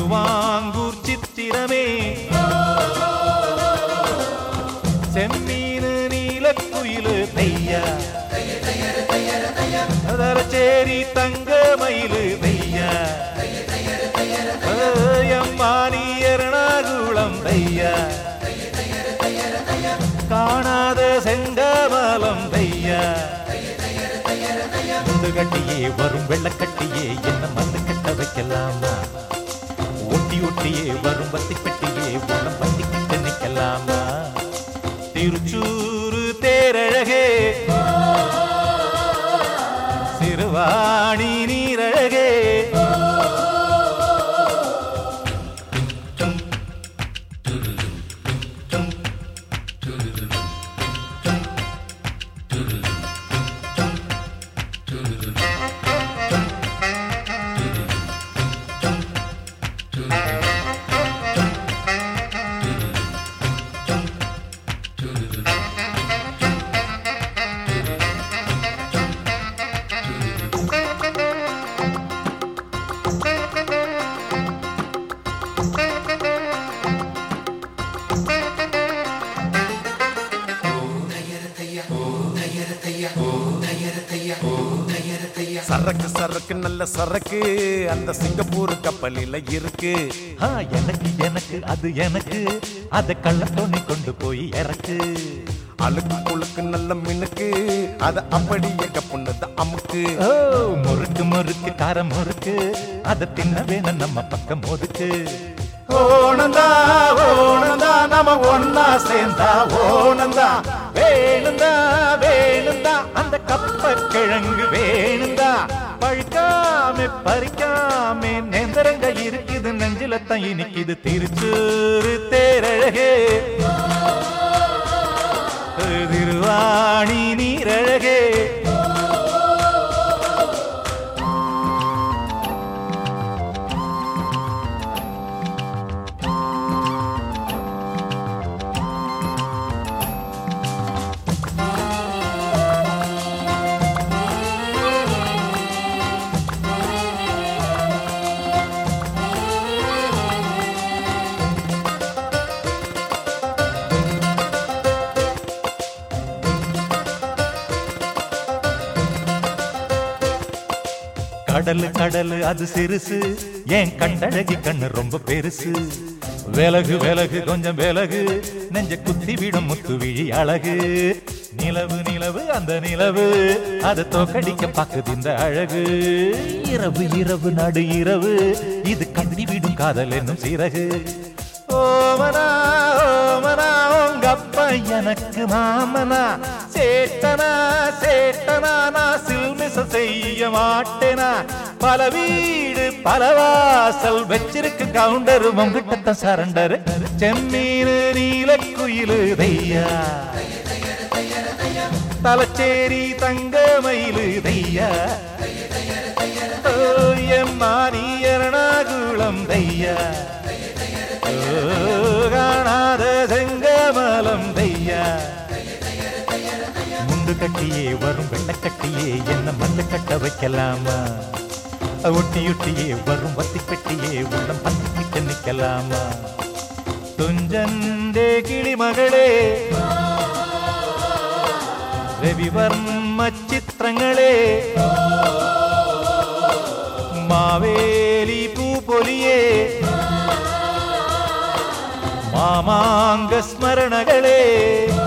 திருவாங்கூர் சித்திரமே செம்மீனு நீலக்குயிலு தையா அதரச்சேரி தங்க மயிலு தையா அம்மானி எறணாகுளம் தையா காணாத செங்கமலம் தையா முண்டு கட்டியே வரும் வெள்ளக்கட்டியே என்ன மண்ணு கட்ட வைக்கலாமா ஒட்டி ஒட்டியே வரும் பத்தி பெட்டியே உன்னம் பத்தி கிட்ட நிக்கலாமா திருச்சூரு தேரழகே சிறுவாணி நீரழகே சரக்கு சரக்கு நல்ல சரக்கு அந்த சிங்கப்பூர் கப்பலில இருக்கு ஆ, எனக்கு எனக்கு அது எனக்கு அத கள்ளத்தோணி கொண்டு போய் இறக்கு அழுக்கு குழுக்கு நல்ல மினுக்கு அத அப்படியே கப்புனது அமுக்கு ஓ முறுக்கு முறுக்கு காரம் முறுக்கு அத தின்ன வேணும் நம்ம பக்கம் ஒதுக்கு ஓணந்தா ஓணந்தா நம்ம ஒன்னா சேர்ந்தா ஓணந்தா வேணுந்தா வேணுந்தா அந்த கப்ப கிழங்கு வேணுந்தா பழுக்காம பறிக்காம நேந்திரங்க இருக்குது நெஞ்சில தான் இனிக்குது திருச்சூரு தேரழகே திருவாணி நீரழகே கடலு கடலு அது சிறுசு என் கண்டழகி கண்ணு ரொம்ப பெருசு விலகு விலகு கொஞ்சம் விலகு நெஞ்ச குத்தி விடும் முத்து விழி அழகு நிலவு நிலவு அந்த நிலவு அதை தோக்கடிக்க பாக்குது இந்த அழகு இரவு இரவு நடு இரவு இது கண்டி விடும் காதல் என்னும் சிறகு ஓமனா ஓமனா உங்க அப்பா எனக்கு மாமனா சேட்டனா சேட்டனா நான் சில்மிச செய்ய மாட்டேனா பல வீடு பல வாசல் வச்சிருக்கு கவுண்டர் உங்ககிட்ட சரண்டர் செம்மீனு நீலக்குயிலு தையா தலச்சேரி தங்க மயிலு தையா மானி எரணாகுளம் தையா ஓ, காணாத செங்கமலம் தையா முண்டு கட்டியே வரும் வெள்ளக்கட்டியே என்ன மண்ணு கட்ட வைக்கலாமா ஒட்டி ஒட்டியே வரும் வத்தி பெட்டியே உள்ளம் பத்திக்கிட்டு நிக்கலாமா துஞ்சண்டே கிளி மகளே രവിവർമ്മ ചിത്രങ്ങളെ മാവേലി പൂപൊലിയെ മാമാങ്ക സ്മരണകളെ